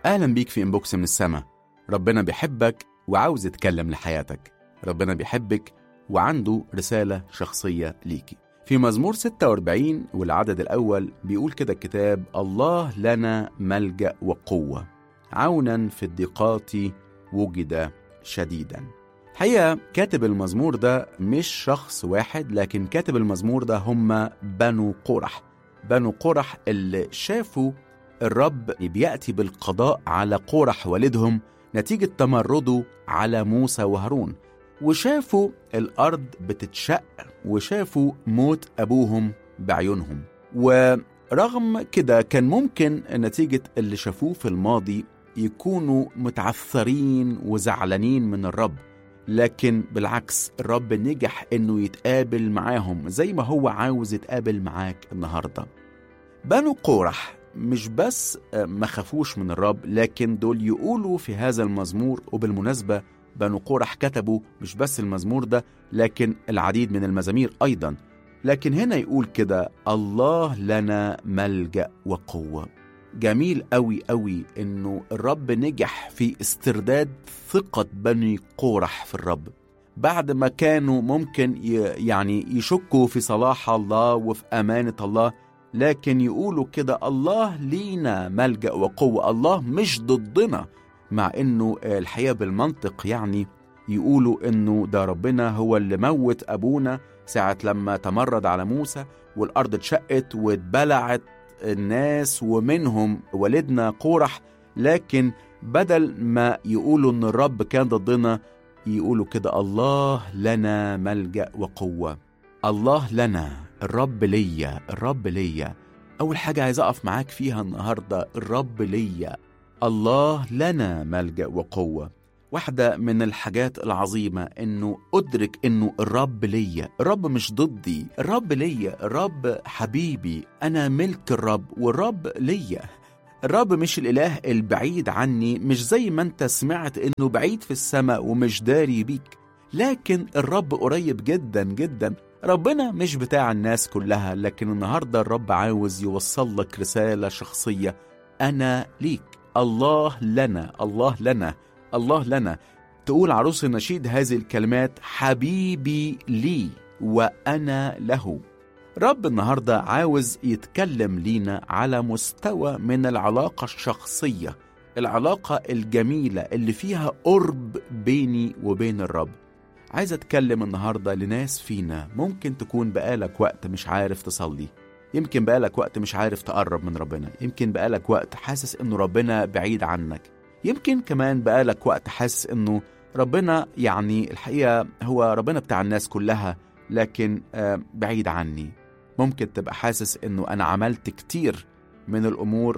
أهلا بيك في إنبوكس من السما ربنا بيحبك وعاوز يتكلم لحياتك ربنا بيحبك وعنده رسالة شخصية ليكي في مزمور 46 والعدد الأول بيقول كده الكتاب الله لنا ملجأ وقوة عونا في الضيقات وجد شديدا الحقيقة كاتب المزمور ده مش شخص واحد لكن كاتب المزمور ده هم بنو قرح بنو قرح اللي شافوا الرب بيأتي بالقضاء على قرح والدهم نتيجة تمرده على موسى وهارون وشافوا الأرض بتتشق وشافوا موت أبوهم بعيونهم ورغم كده كان ممكن نتيجة اللي شافوه في الماضي يكونوا متعثرين وزعلانين من الرب لكن بالعكس الرب نجح انه يتقابل معاهم زي ما هو عاوز يتقابل معاك النهارده بنو قورح مش بس ما خافوش من الرب لكن دول يقولوا في هذا المزمور وبالمناسبة بنو قورح كتبوا مش بس المزمور ده لكن العديد من المزامير أيضا لكن هنا يقول كده الله لنا ملجأ وقوة جميل قوي قوي انه الرب نجح في استرداد ثقة بني قورح في الرب بعد ما كانوا ممكن يعني يشكوا في صلاح الله وفي أمانة الله لكن يقولوا كده الله لينا ملجأ وقوة الله مش ضدنا مع انه الحقيقة بالمنطق يعني يقولوا انه ده ربنا هو اللي موت ابونا ساعة لما تمرد على موسى والارض اتشقت واتبلعت الناس ومنهم والدنا قورح لكن بدل ما يقولوا ان الرب كان ضدنا يقولوا كده الله لنا ملجأ وقوة الله لنا الرب ليا الرب ليا أول حاجة عايز أقف معاك فيها النهاردة الرب ليا الله لنا ملجأ وقوة واحدة من الحاجات العظيمة إنه أدرك إنه الرب ليا الرب مش ضدي الرب ليا الرب حبيبي أنا ملك الرب والرب ليا الرب مش الإله البعيد عني مش زي ما أنت سمعت إنه بعيد في السماء ومش داري بيك لكن الرب قريب جدا جدا ربنا مش بتاع الناس كلها لكن النهارده الرب عاوز يوصل لك رسالة شخصية أنا ليك الله لنا الله لنا الله لنا تقول عروس النشيد هذه الكلمات حبيبي لي وأنا له رب النهاردة عاوز يتكلم لينا على مستوى من العلاقة الشخصية العلاقة الجميلة اللي فيها قرب بيني وبين الرب عايز اتكلم النهارده لناس فينا ممكن تكون بقالك وقت مش عارف تصلي يمكن بقالك وقت مش عارف تقرب من ربنا يمكن بقالك وقت حاسس انه ربنا بعيد عنك يمكن كمان بقالك وقت حاسس انه ربنا يعني الحقيقه هو ربنا بتاع الناس كلها لكن بعيد عني ممكن تبقى حاسس انه انا عملت كتير من الامور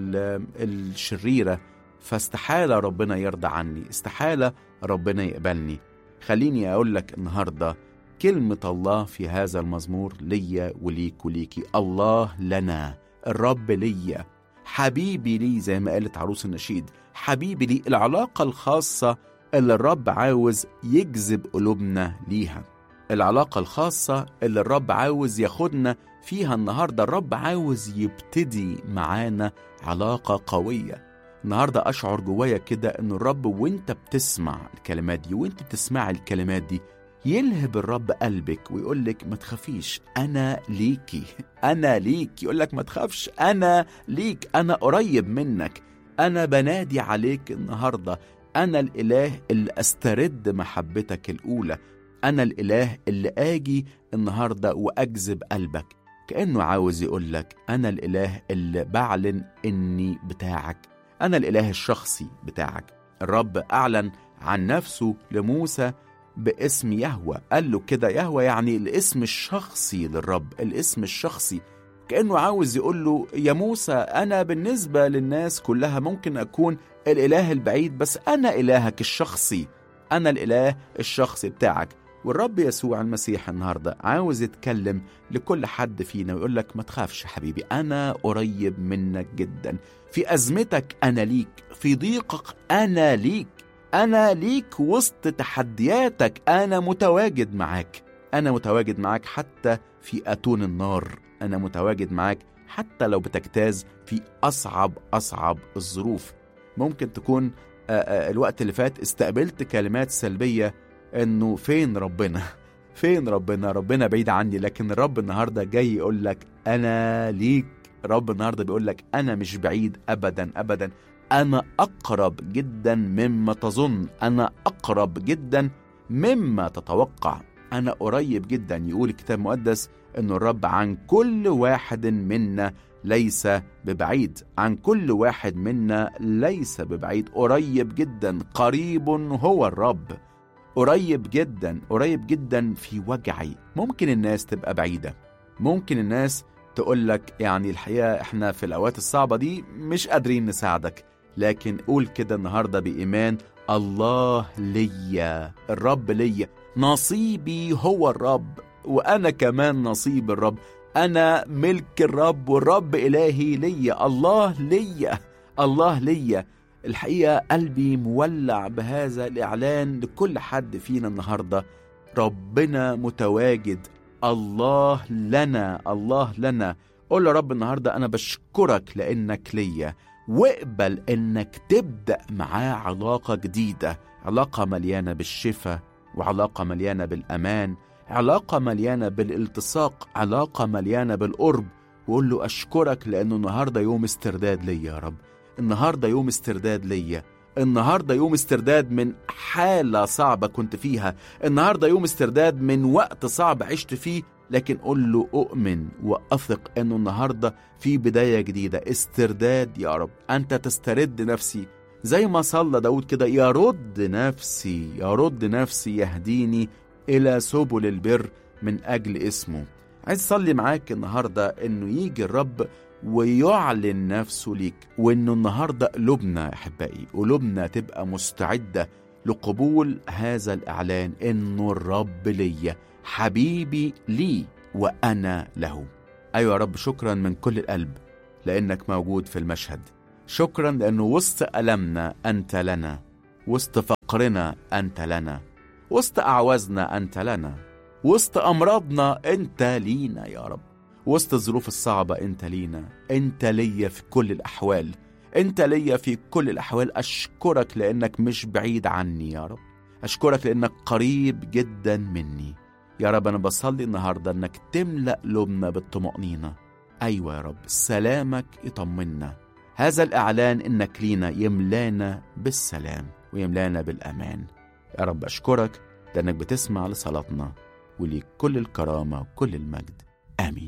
الشريره فاستحاله ربنا يرضى عني استحاله ربنا يقبلني خليني أقول لك النهاردة كلمة الله في هذا المزمور ليا وليك وليكي الله لنا الرب ليا حبيبي لي زي ما قالت عروس النشيد حبيبي لي العلاقة الخاصة اللي الرب عاوز يجذب قلوبنا ليها العلاقة الخاصة اللي الرب عاوز ياخدنا فيها النهاردة الرب عاوز يبتدي معانا علاقة قوية النهارده اشعر جوايا كده ان الرب وانت بتسمع الكلمات دي وانت بتسمع الكلمات دي يلهب الرب قلبك ويقول لك ما تخافيش انا ليكي انا ليك يقول لك ما تخافش انا ليك انا قريب منك انا بنادي عليك النهارده انا الاله اللي استرد محبتك الاولى انا الاله اللي اجي النهارده واجذب قلبك كانه عاوز يقول لك انا الاله اللي بعلن اني بتاعك أنا الإله الشخصي بتاعك الرب أعلن عن نفسه لموسى باسم يهوى قال له كده يهوى يعني الاسم الشخصي للرب الاسم الشخصي كأنه عاوز يقول له يا موسى أنا بالنسبة للناس كلها ممكن أكون الإله البعيد بس أنا إلهك الشخصي أنا الإله الشخصي بتاعك والرب يسوع المسيح النهارده عاوز يتكلم لكل حد فينا ويقول لك ما تخافش حبيبي انا قريب منك جدا في ازمتك انا ليك في ضيقك انا ليك انا ليك وسط تحدياتك انا متواجد معاك انا متواجد معاك حتى في اتون النار انا متواجد معاك حتى لو بتجتاز في اصعب اصعب الظروف ممكن تكون آه، آه، الوقت اللي فات استقبلت كلمات سلبية انه فين ربنا فين ربنا ربنا بعيد عني لكن الرب النهارده جاي يقول لك انا ليك رب النهارده بيقول لك انا مش بعيد ابدا ابدا انا اقرب جدا مما تظن انا اقرب جدا مما تتوقع انا قريب جدا يقول الكتاب المقدس ان الرب عن كل واحد منا ليس ببعيد عن كل واحد منا ليس ببعيد قريب جدا قريب هو الرب قريب جدا قريب جدا في وجعي ممكن الناس تبقى بعيدة ممكن الناس تقول لك يعني الحقيقة احنا في الأوقات الصعبة دي مش قادرين نساعدك لكن قول كده النهاردة بإيمان الله ليا الرب ليا نصيبي هو الرب وأنا كمان نصيب الرب أنا ملك الرب والرب إلهي ليا الله ليا الله ليا الحقيقة قلبي مولع بهذا الإعلان لكل حد فينا النهاردة ربنا متواجد الله لنا الله لنا قول له رب النهاردة أنا بشكرك لأنك ليا واقبل إنك تبدأ معاه علاقة جديدة علاقة مليانة بالشفاء وعلاقة مليانة بالأمان علاقة مليانة بالالتصاق علاقة مليانة بالقرب وقول له أشكرك لأنه النهاردة يوم استرداد ليا يا رب النهارده يوم استرداد ليا النهارده يوم استرداد من حاله صعبه كنت فيها النهارده يوم استرداد من وقت صعب عشت فيه لكن قل له اؤمن واثق انه النهارده في بدايه جديده استرداد يا رب انت تسترد نفسي زي ما صلى داود كده يرد نفسي يرد نفسي يهديني الى سبل البر من اجل اسمه عايز اصلي معاك النهارده انه يجي الرب ويعلن نفسه ليك وانه النهارده قلوبنا احبائي قلوبنا تبقى مستعده لقبول هذا الاعلان انه الرب ليا حبيبي لي وانا له ايوه يا رب شكرا من كل القلب لانك موجود في المشهد شكرا لانه وسط المنا انت لنا وسط فقرنا انت لنا وسط اعوازنا انت لنا وسط امراضنا انت لينا يا رب وسط الظروف الصعبة أنت لينا أنت ليا في كل الأحوال أنت ليا في كل الأحوال أشكرك لأنك مش بعيد عني يا رب أشكرك لأنك قريب جدا مني يا رب أنا بصلي النهاردة أنك تملأ قلوبنا بالطمأنينة أيوة يا رب سلامك يطمنا هذا الإعلان إنك لينا يملانا بالسلام ويملانا بالأمان يا رب أشكرك لأنك بتسمع لصلاتنا وليك كل الكرامة وكل المجد آمين